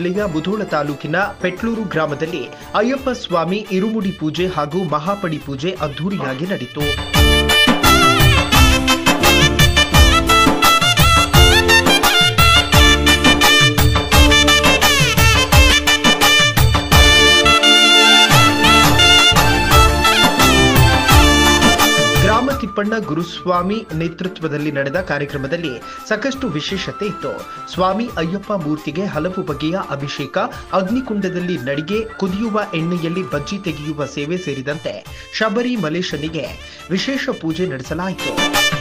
ಜಿಲ್ಲೆಯ ಮುಧೋಳ ತಾಲೂಕಿನ ಪೆಟ್ಲೂರು ಗ್ರಾಮದಲ್ಲಿ ಅಯ್ಯಪ್ಪ ಸ್ವಾಮಿ ಇರುಮುಡಿ ಪೂಜೆ ಹಾಗೂ ಮಹಾಪಡಿ ಪೂಜೆ ಅದ್ದೂರಿಯಾಗಿ ನಡೆಯಿತು ಗ್ರಾಮ ತಿಪ್ಪಣ್ಣ ಗುರುಸ್ವಾಮಿ ನೇತೃತ್ವದಲ್ಲಿ ನಡೆದ ಕಾರ್ಯಕ್ರಮದಲ್ಲಿ ಸಾಕಷ್ಟು ವಿಶೇಷತೆ ಇತ್ತು ಸ್ವಾಮಿ ಅಯ್ಯಪ್ಪ ಮೂರ್ತಿಗೆ ಹಲವು ಬಗೆಯ ಅಭಿಷೇಕ ಅಗ್ನಿಕುಂಡದಲ್ಲಿ ನಡಿಗೆ ಕುದಿಯುವ ಎಣ್ಣೆಯಲ್ಲಿ ಬಜ್ಜಿ ತೆಗೆಯುವ ಸೇವೆ ಸೇರಿದಂತೆ ಶಬರಿ ಮಲೇಶನಿಗೆ ವಿಶೇಷ ಪೂಜೆ ನಡೆಸಲಾಯಿತು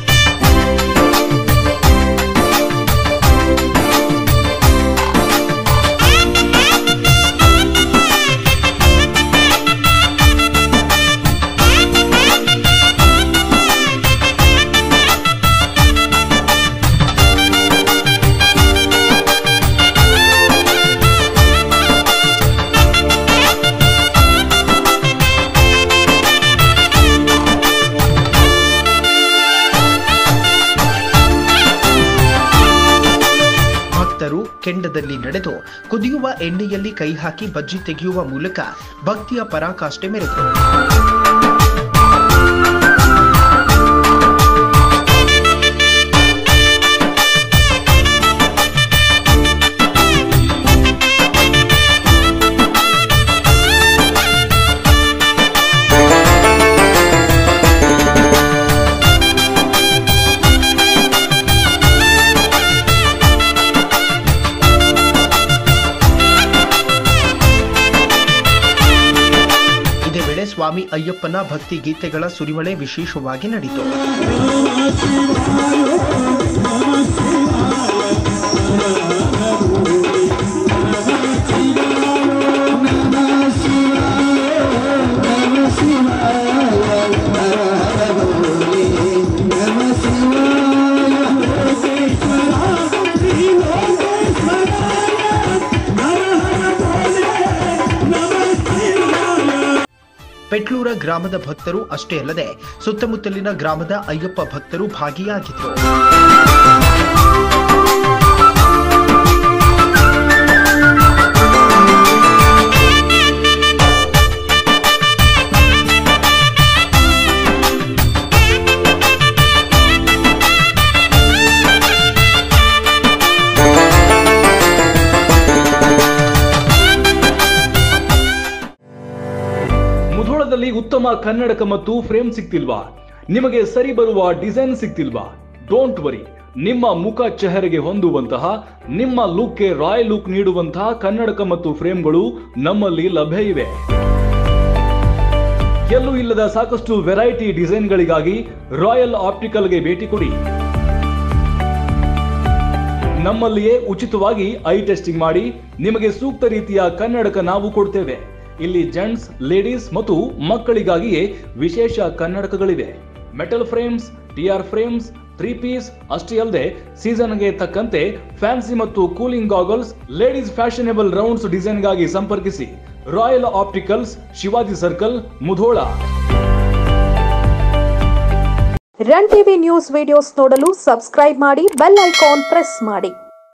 ಭಕ್ತರು ಕೆಂಡದಲ್ಲಿ ನಡೆದು ಕುದಿಯುವ ಎಣ್ಣೆಯಲ್ಲಿ ಕೈ ಹಾಕಿ ಬಜ್ಜಿ ತೆಗೆಯುವ ಮೂಲಕ ಭಕ್ತಿಯ ಪರಾಕಾಷ್ಠೆ ಮೆರೆದರು ಇದೇ ವೇಳೆ ಸ್ವಾಮಿ ಅಯ್ಯಪ್ಪನ ಭಕ್ತಿ ಗೀತೆಗಳ ಸುರಿಮಳೆ ವಿಶೇಷವಾಗಿ ನಡೆಯಿತು ಪೆಟ್ಲೂರ ಗ್ರಾಮದ ಭಕ್ತರು ಅಷ್ಟೇ ಅಲ್ಲದೆ ಸುತ್ತಮುತ್ತಲಿನ ಗ್ರಾಮದ ಅಯ್ಯಪ್ಪ ಭಕ್ತರು ಭಾಗಿಯಾಗಿದ್ದರು ಮುಧೋಳದಲ್ಲಿ ಉತ್ತಮ ಕನ್ನಡಕ ಮತ್ತು ಫ್ರೇಮ್ ಸಿಗ್ತಿಲ್ವಾ ನಿಮಗೆ ಸರಿ ಬರುವ ಡಿಸೈನ್ ಸಿಗ್ತಿಲ್ವಾ ಡೋಂಟ್ ವರಿ ನಿಮ್ಮ ಮುಖ ಚೆಹರೆಗೆ ಹೊಂದುವಂತಹ ನಿಮ್ಮ ಲುಕ್ಗೆ ರಾಯಲ್ ಲುಕ್ ನೀಡುವಂತಹ ಕನ್ನಡಕ ಮತ್ತು ಫ್ರೇಮ್ಗಳು ನಮ್ಮಲ್ಲಿ ಲಭ್ಯ ಇವೆ ಎಲ್ಲೂ ಇಲ್ಲದ ಸಾಕಷ್ಟು ವೆರೈಟಿ ಡಿಸೈನ್ಗಳಿಗಾಗಿ ರಾಯಲ್ ಆಪ್ಟಿಕಲ್ಗೆ ಭೇಟಿ ಕೊಡಿ ನಮ್ಮಲ್ಲಿಯೇ ಉಚಿತವಾಗಿ ಐ ಟೆಸ್ಟಿಂಗ್ ಮಾಡಿ ನಿಮಗೆ ಸೂಕ್ತ ರೀತಿಯ ಕನ್ನಡಕ ನಾವು ಕೊಡ್ತೇವೆ ಇಲ್ಲಿ ಜೆಂಟ್ಸ್ ಲೇಡೀಸ್ ಮತ್ತು ಮಕ್ಕಳಿಗಾಗಿಯೇ ವಿಶೇಷ ಕನ್ನಡಕಗಳಿವೆ metal frames TR frames three piece ಅಷ್ಟೇ ಅಲ್ಲದೆ ಸೀಸನ್ಗೆ ತಕ್ಕಂತೆ ಫ್ಯಾನ್ಸಿ ಮತ್ತು cooling goggles ladies fashionable rounds ಡಿಸೈನ್ಗಾಗಿ ಸಂಪರ್ಕಿಸಿ Royal Opticals Shivaji circle Mudhol run TV news videos ನೋಡಲು ಸಬ್ಸ್ಕ್ರೈಬ್ ಮಾಡಿ ಬೆಲ್ ಐಕಾನ್ ಪ್ರೆಸ್ ಮಾಡಿ